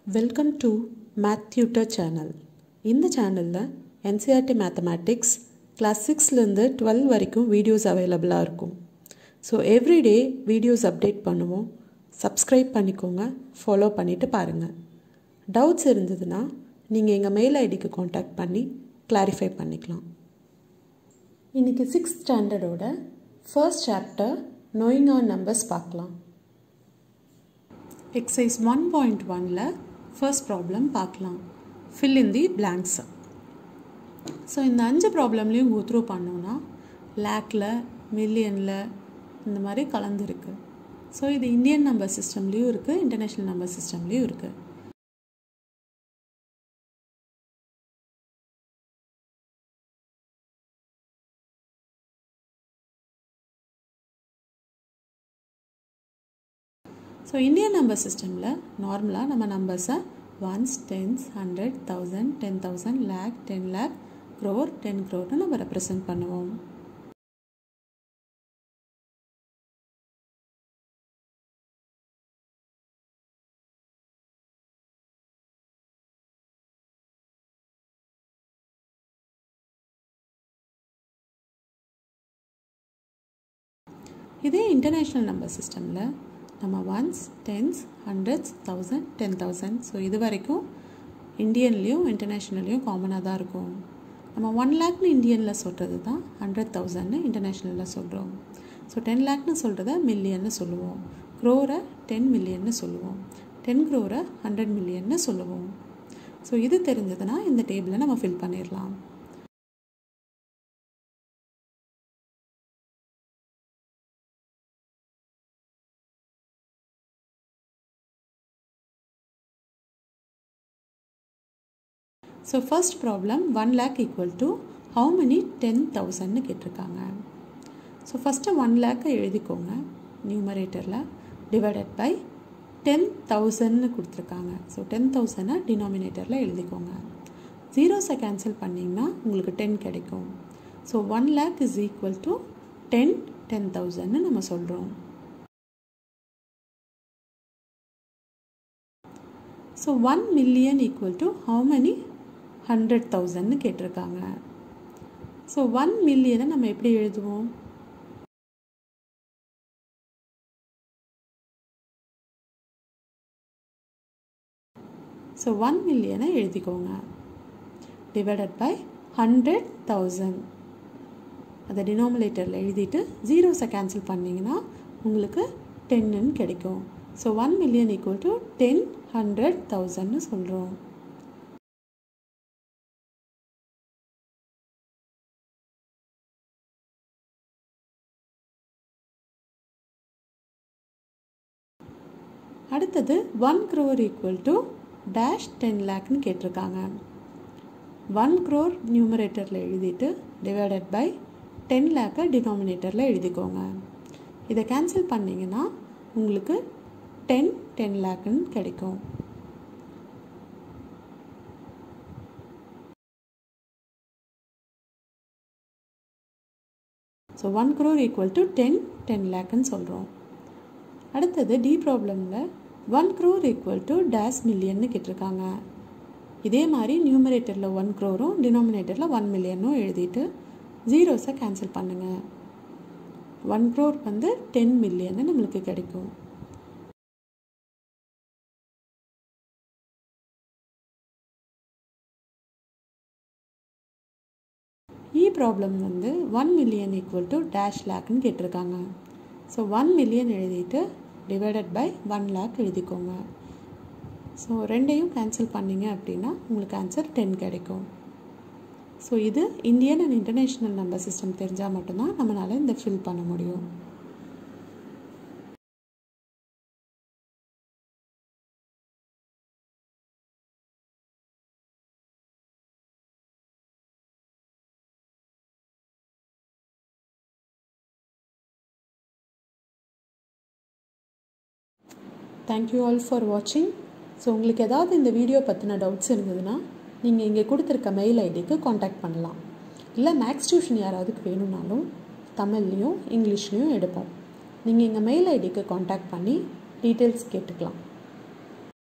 welcome to math tutor channel இந்த சேனலில் NCERT mathematics class சிக்ஸ்லேருந்து டுவெல் வரைக்கும் வீடியோஸ் அவைலபிளாக இருக்கும் ஸோ எவ்ரிடே வீடியோஸ் அப்டேட் பண்ணுவோம் சப்ஸ்கிரைப் பண்ணிக்கோங்க ஃபாலோ பண்ணிவிட்டு பாருங்கள் டவுட்ஸ் இருந்ததுன்னா நீங்கள் எங்கள் மெயில் ஐடிக்கு காண்டாக்ட் பண்ணி கிளாரிஃபை பண்ணிக்கலாம் இன்றைக்கி சிக்ஸ்த் ஸ்டாண்டர்டோட first chapter knowing our numbers பார்க்கலாம் எக்ஸசைஸ் ஒன் பாயிண்ட் ஒனில் ஃபர்ஸ்ட் ப்ராப்ளம் பார்க்கலாம் fill in the blanks so இந்த அஞ்சு ப்ராப்ளம்லேயும் கோத்ரூ பண்ணோன்னா லேக்கில் மில்லியனில் இந்த மாதிரி கலந்துருக்கு ஸோ இது இந்தியன் நம்பர் சிஸ்டம்லேயும் இருக்குது இன்டர்நேஷ்னல் நம்பர் சிஸ்டம்லேயும் இருக்குது ஸோ இந்தியன் நம்பர் சிஸ்டமில் நார்மலாக நம்ம நம்பர்ஸை ones tens hundred thousand ten thousand lakh ten lakh crore ten க்ரோர்னு நம்ம ரெப்ரசன்ட் பண்ணுவோம் இதே இன்டர்நேஷ்னல் நம்பர் சிஸ்டமில் நம்ம ones tens hundreds thousand ten thousand so இது வரைக்கும் இந்தியன்லேயும் இன்டர்நேஷ்னல்லையும் காமனாக தான் இருக்கும் நம்ம ஒன் லேக்னு இந்தியனில் சொல்கிறது தான் ஹண்ட்ரட் தௌசண்ட்னு இன்டர்நேஷ்னலில் சொல்கிறோம் ஸோ டென் லேக்னு சொல்கிறத மில்லியன்னு சொல்லுவோம் க்ரோரை டென் மில்லியன்னு சொல்லுவோம் டென் க்ரோரை ஹண்ட்ரட் மில்லியன்னு சொல்லுவோம் ஸோ இது தெரிஞ்சதுன்னா இந்த டேபிளை நம்ம ஃபில் பண்ணிடலாம் so first problem one lakh equal to how many ten தௌசண்ட்னு கேட்டிருக்காங்க ஸோ ஃபஸ்ட்டு ஒன் லேக்கை எழுதிக்கோங்க நியூமரேட்டரில் டிவைடட் பை டென் தௌசண்ட்னு கொடுத்துருக்காங்க ஸோ டென் தௌசண்டை டினாமினேட்டரில் எழுதிக்கோங்க ஜீரோஸை கேன்சல் பண்ணிங்கன்னா உங்களுக்கு டென் கிடைக்கும் so one lakh is equal to ten ten தௌசண்ட்னு நம்ம சொல்கிறோம் so one million equal to how many hundred தௌசண்ட்னு கேட்டிருக்காங்க ஸோ ஒன் மில்லியனை நம்ம எப்படி எழுதுவோம் ஸோ ஒன் மில்லியனை எழுதிக்கோங்க டிவைடட் பை ஹண்ட்ரட் தௌசண்ட் அதை டினாமினேட்டரில் எழுதிட்டு ஜீரோஸை கேன்சல் பண்ணிங்கன்னா உங்களுக்கு டென்னு கிடைக்கும் so one million equal to ten hundred தௌசண்ட்னு சொல்கிறோம் அடுத்தது one crore equal to dash ten லேக்னு கேட்டிருக்காங்க ஒன் க்ரோர் நியூமரேட்டரில் எழுதிட்டு டிவைடட் பை டென் லேக்கை டினாமினேட்டரில் எழுதிக்கோங்க இதை கேன்சல் பண்ணிங்கன்னா உங்களுக்கு டென் டென் லேக்குன்னு கிடைக்கும் so one crore equal to ten ten லேக்குன்னு சொல்கிறோம் அடுத்தது டி ப்ராப்ளமில் one crore equal to dash மில்லியன்னு கேட்டிருக்காங்க இதே மாதிரி நியூமரேட்டரில் ஒன் க்ரோரும் டினாமினேட்டரில் ஒன் மில்லியனும் எழுதிட்டு ஜீரோஸை கேன்சல் பண்ணுங்கள் ஒன் க்ரோர் வந்து டென் மில்லியன்னு நம்மளுக்கு கிடைக்கும் இ ப்ராப்ளம் வந்து one million equal to dash லேக்னு கேட்டிருக்காங்க ஸோ ஒன் மில்லியன் எழுதிட்டு டிவைடட் பை ஒன் லேக் எழுதிக்கோங்க ஸோ ரெண்டையும் கேன்சல் பண்ணிங்க அப்படின்னா உங்களுக்கு ஆன்சர் டென் கிடைக்கும் ஸோ இது Indian and international number system தெரிஞ்சால் மட்டும்தான் நம்மளால் இந்த ஃபில் பண்ண முடியும் தேங்க்யூ ஆல் ஃபார் வாட்சிங் ஸோ உங்களுக்கு ஏதாவது இந்த வீடியோ பற்றின டவுட்ஸ் இருந்ததுன்னா நீங்கள் இங்கே கொடுத்துருக்க மெயில் ஐடிக்கு காண்டாக்ட் பண்ணலாம் இல்லை மேக்ஸ் டியூஷன் யாராவதுக்கு வேணும்னாலும் தமிழ்லேயும் இங்கிலீஷ்லேயும் எடுப்போம் நீங்கள் எங்கள் மெயில் ஐடிக்கு காண்டாக்ட் பண்ணி டீட்டெயில்ஸ் கேட்டுக்கலாம்